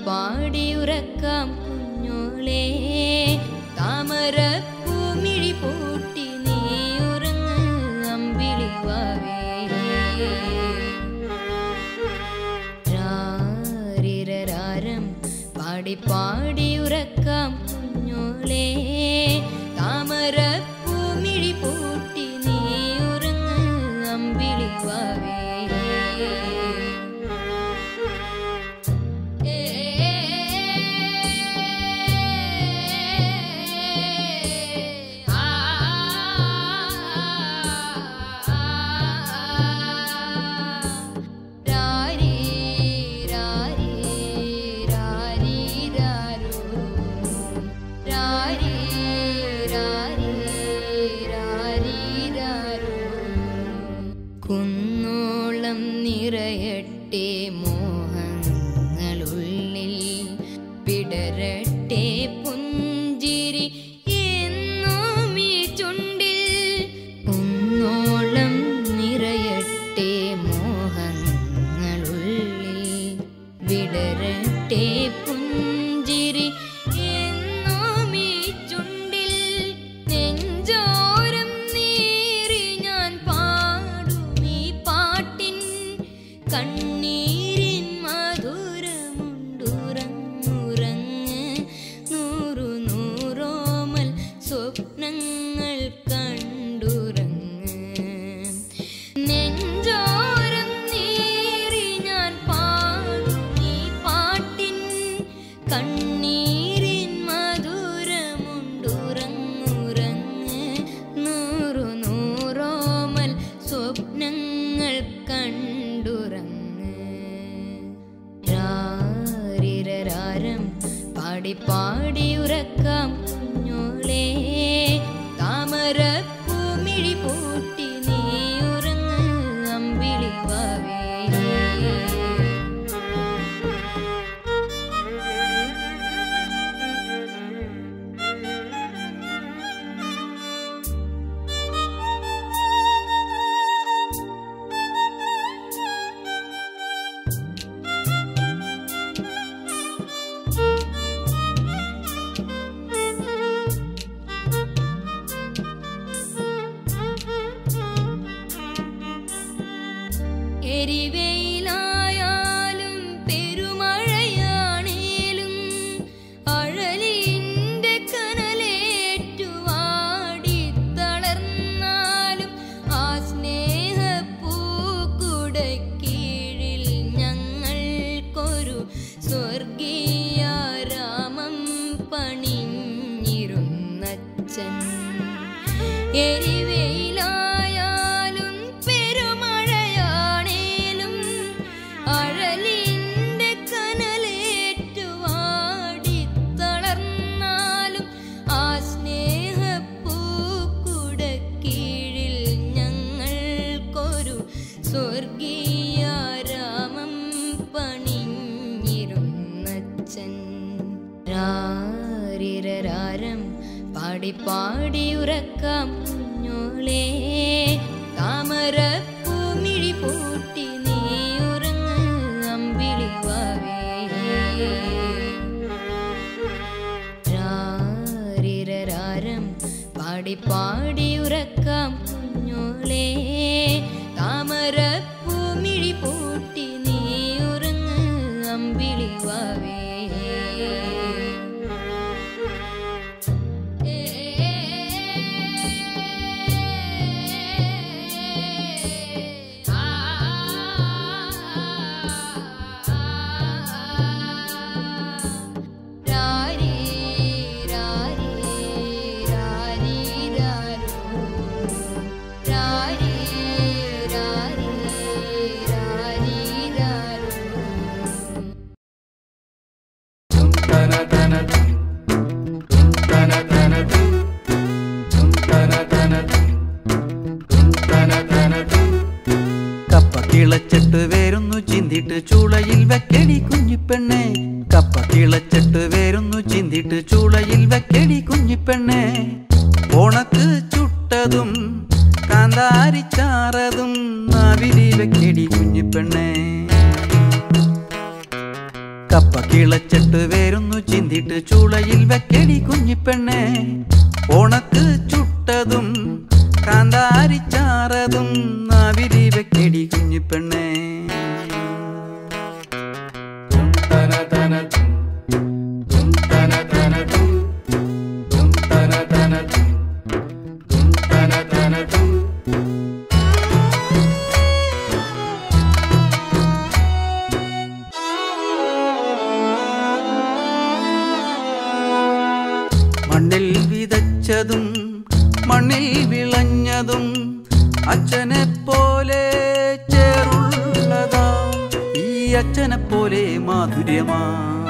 പാടി ഉറക്കാം കുഞ്ഞോളെ താമര പൂമിഴി പൂട്ടി നീ ഉറങ്ങ് അമ്പിളി വാവേ രാരിരരാരം പാടി പാടി ഉറക്കാം കുഞ്ഞോളെ താമര പൂമിഴി പൂട്ടി നീ ഉറങ്ങ് അമ്പിളി വാവേ കുന്നോളം നിറയട്ടെ മോഹങ്ങളുള്ളിൽ പിടരട്ടെ പുഞ്ചിരി എന്നും ഈ ചുണ്ടിൽ കുന്നോളം നിറയട്ടെ മോഹങ്ങളുള്ളിൽ വിടരട്ടെ പുഞ്ചിരി എന്നും ഈ ചുണ്ടിൽ നെഞ്ചോരം നീറി ഞാൻ പാടും ഈ പാട്ടിൻ കണ്ണീരിൻ മധുരമുണ്ടുറങ്ങുറങ്ങ് നൂറു നൂറോമൽ സ്വപ്നങ്ങൾ കണ്ടുറങ്ങ് നെഞ്ചോരം നീറി ഞാൻ പാടും ഈ പാട്ടിൻ കണ്ണീരിൻ മധുരമുണ്ടുറങ്ങുറങ്ങ് നൂറു നൂറോമൽ സ്വപ്നങ്ങൾ കണ്ടുറങ്ങ് രാരിരരാരം പാടി പാടി ഉറക്കാം കുഞ്ഞോളെ താമര പൂമിഴി പൂട്ടി നീ ഉറങ്ങ് അമ്പിളി വാവേ എരിവെയിലായാലും പെരുമഴയാണേലും അഴലിന്റെ കനലേറ്റുവാടി തളർന്നാലും ആ സ്നേഹപ്പൂക്കുടക്കീഴിൽ ഞങ്ങൾക്കൊരു സ്വർഗീയാരാമം പണിഞ്ഞിരുന്നച്ചൻ എരിവെയിലായാലും പെരുമഴയാണേലും അഴലിന്റെ കനലേറ്റുവാടി തളർന്നാലും ആ സ്നേഹപ്പൂക്കുടക്കീഴിൽ ഞങ്ങൾക്കൊരു സ്വർഗീയാരാമം പണിഞ്ഞിരുന്നച്ചൻ രാരിരരാരം പാടി പാടി ഉറക്കാം കുഞ്ഞോളെ താമര പൂമിഴി പൂട്ടി നീ ഉറങ്ങ് അമ്പിളി വാവേ രാരിരരാരം പാടി പാടി ഉറക്കാം കുഞ്ഞോളെ താമര പൂമിഴി പൂട്ടി നീ ഉറങ്ങ് അമ്പിളി വാവേ രാരി രാരി രാരി രാരോ രാരി രാരി രാരി രാരോ കപ്പ തിളച്ചിട്ട് വേരുന്നു ചിന്തിട്ട് ചൂളയിൽ വെക്കടി കുഞ്ഞിപ്പെണ്ണെ കപ്പ തിളച്ചിട്ട് വേരുന്നു ചിന്തിട്ട് ചൂളയിൽ വെക്കടി കുഞ്ഞിപ്പെണ്ണെ ഓണക്ക് ചുട്ടതും കാന്താരിച്ചാറതും നാവിലി വെക്കടി കുഞ്ഞിപ്പെണ്ണെ കപ്പ കിളച്ചിട്ട് വേരുന്നു ചിന്തിട്ട് ചൂളയിൽ വെക്കടി കുഞ്ഞിപ്പെണ്ണെ ഉണക്ക് ചുട്ടതും കാന്താരിച്ചാറതും നാവിരി വെക്കടി കുഞ്ഞിപ്പെണ്ണെ മണ്ണിൽ വിതച്ചതും മണ്ണിൽ വിളഞ്ഞതും അച്ഛനെ പോലെ ചേറുള്ളതാ ഈ അച്ഛനെ പോലെ മാധുര്യമാ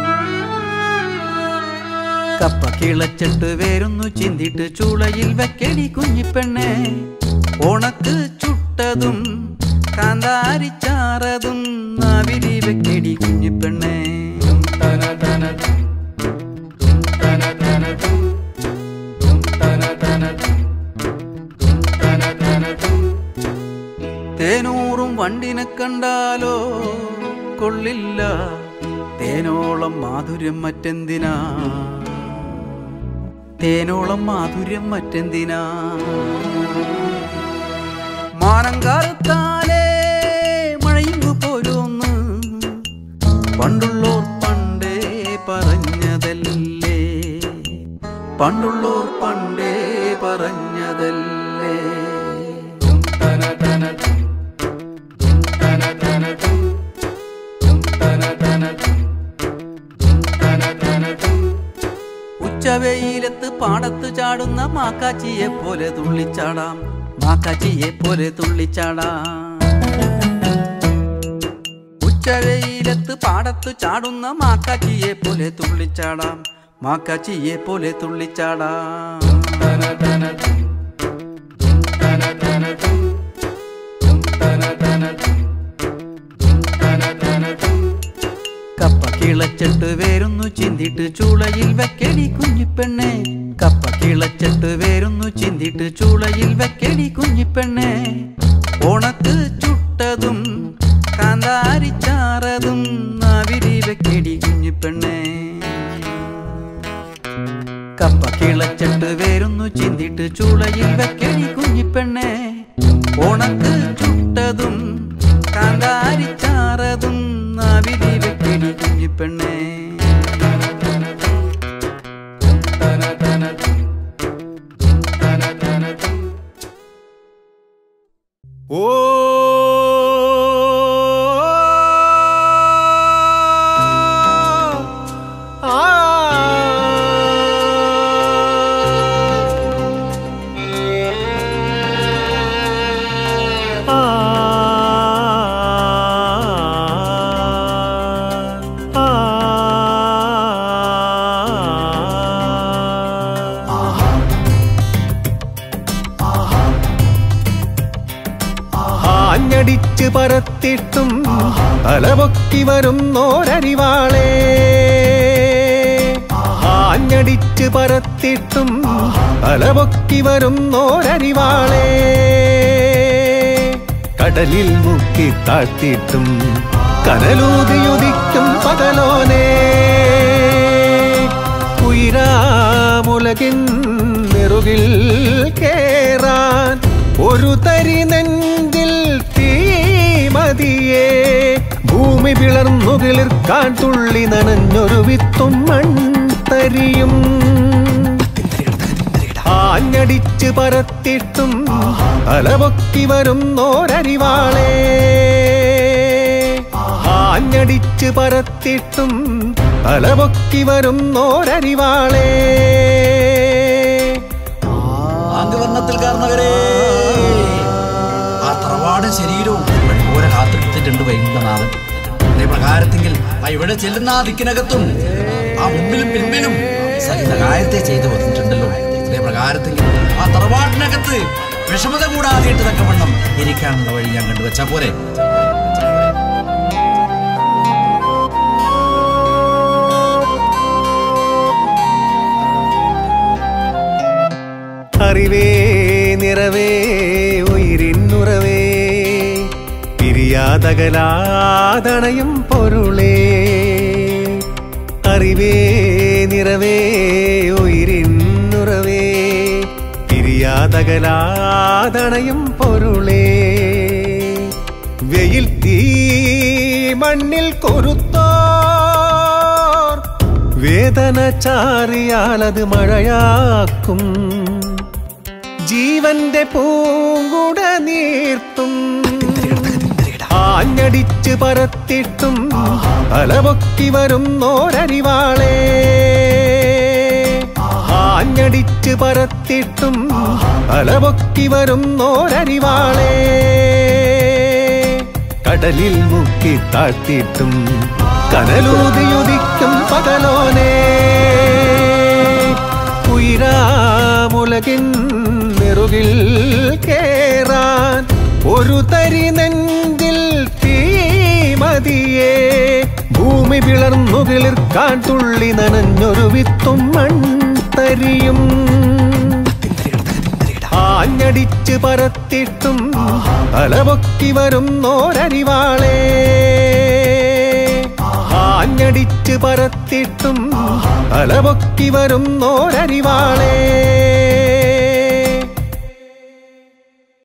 കപ്പ കിളച്ചിട്ട് വേരുന്നു ചിന്തിട്ട് ചൂളയിൽ വെക്കടി കുഞ്ഞിപ്പെണ്ണെ ഉണക്ക് ചുട്ടതും കാന്താരിച്ചാറതും നാവിരി വെക്കടി കുഞ്ഞിപ്പെണ്ണെ തേനൂറും വണ്ടിനെ കണ്ടാലോ കൊള്ളില്ല തേനോളം മാധുര്യം മറ്റെന്തിനാ തേനോളം മാധുര്യം മറ്റെന്തിനാ മാനം കാലത്താലേ മഴയുമ്പ് പോലൊന്ന് പണ്ടുള്ളോർ പണ്ടേ പറഞ്ഞതല്ലേ പണ്ടുള്ളോർ പണ്ടേ പറഞ്ഞതല്ലേ ഉച്ചവെയിലത്ത് പാടത്ത് ചാടുന്ന മാക്കാച്ചിയെ പോലെ തുള്ളിച്ചാടാം മാക്കാച്ചിയെ പോലെ തുള്ളിച്ചാടാം ഉച്ചവെയിലത്ത് പാടത്ത് ചാടുന്ന മാക്കാച്ചിയെ പോലെ തുള്ളിച്ചാടാം മാക്കാച്ചിയെ പോലെ തുള്ളിച്ചാടാം കപ്പ കിളച്ചിട്ട് വേരുന്നു ചിന്തിട്ട് ചൂളയിൽ വെക്കടി കുഞ്ഞിപ്പെണ്ണെ കപ്പ കിളച്ചിട്ട് വേരുന്നു ചിന്തിട്ട് ചൂളയിൽ വെക്കടി കുഞ്ഞിപ്പെണ്ണെ ഉണക്ക് ചുട്ടതും കാന്താരിച്ചാറതും നാവിരി വെക്കടി കുഞ്ഞിപ്പെണ്ണെ കപ്പ കിളച്ചിട്ട് വേരുന്നു ചിന്തിട്ട് ചൂളയിൽ വെക്കടി കുഞ്ഞിപ്പെണ്ണെ ഉണക്ക് ചുട്ടതും കാന്താരിച്ചാറതും നാവിരി വെക്കടി കുഞ്ഞിപ്പെണ്ണെ ഓ ആ ആഞ്ഞടിച്ച് പറത്തിട്ടും തലപൊക്കി വരുന്നോരരിവാളേ ആഞ്ഞടിച്ച് പറത്തിട്ടും തലപൊക്കി വരുന്നോരരിവാളേ കടലിൽ മുക്കി താഴ്ത്തിയിട്ടും കനലൂതിയുദിക്കും പകലോനേ ഉയരാമുലകിൻ നെറുകിൽ കേറാൻ ഒരു തരി നെഞ്ചിൽ തീമതിയേ ഭൂമി പിളർന്നു കിളിർക്കാൻ തുള്ളി നനഞ്ഞൊരു വിത്തും മൺതരിയും ആഞ്ഞടിച്ച് പറത്തിട്ടും തലപൊക്കി വരുന്നോരരിവാളേ ആഞ്ഞടിച്ച് പറത്തിട്ടും തലപൊക്കി വരുന്നോരരിവാളേ ആംഗവർണ്ണത്തിൽ കാരണവരെ ആ തറവാടൻ ശരീരവും പോലെ കാത്തിരിത്തിട്ടുണ്ട് വൈകുന്നനാഥൻ അതേ പ്രകാരത്തെങ്കിൽ ആ ഇവിടെ ചെല്ലുന്ന ആ ദിക്കിനകത്തും ആ മുമ്പിലും പിൻപിലും സഹിത കാര്യത്തെ ചെയ്തു വന്നിട്ടുണ്ടല്ലോ അതേ പ്രകാരത്തെങ്കിൽ ആ തറവാട്ടിനകത്ത് വിഷമത കൂടാതെ ഇട്ട് തക്കവണ്ണം ഇരിക്കാനുള്ള വഴി ഞാൻ കണ്ടുവച്ചാ പോരെ അറിവേ നിറവേ ഉയിരിന്നുറവേ പിരിയാതകലാതണയും പൊരുളേ അറിവേ നിറവേ ഉയിരിന്നുറവേ പിരിയാതകലാതണയും പൊരുളേ വെയിൽ തീ മണ്ണിൽ കൊരുത്തോർ വേദന ചാറിയാലത് മഴയാക്കും ജീവന്റെ പൂങ്കുട നീർത്തും ആഞ്ഞടിച്ച് പരത്തിട്ടും തലപൊക്കി വരുന്നോരരിവാളേ ആഞ്ഞടിച്ച് പരത്തിട്ടും തലപൊക്കി വരുന്നോരരിവാളേ കടലിൽ മുക്കി താഴ്ത്തിയിട്ടും കനലൂതിയുദിക്കും പകലോനേ ഉയരാമുലകിൻ നെറുകിൽ കേറാൻ ഒരു തരി നെഞ്ചിൽ തീമതിയേ ഭൂമി പിളർന്നു കിളിർക്കാൻ തുള്ളി നനഞ്ഞൊരു വിത്തും മൺതരിയും ആഞ്ഞടിച്ച് പരത്തിട്ടും തലപൊക്കി വരുന്നോരരിവാളേ ആഞ്ഞടിച്ച് പരത്തിട്ടും തലപൊക്കി വരുന്നോരരിവാളേ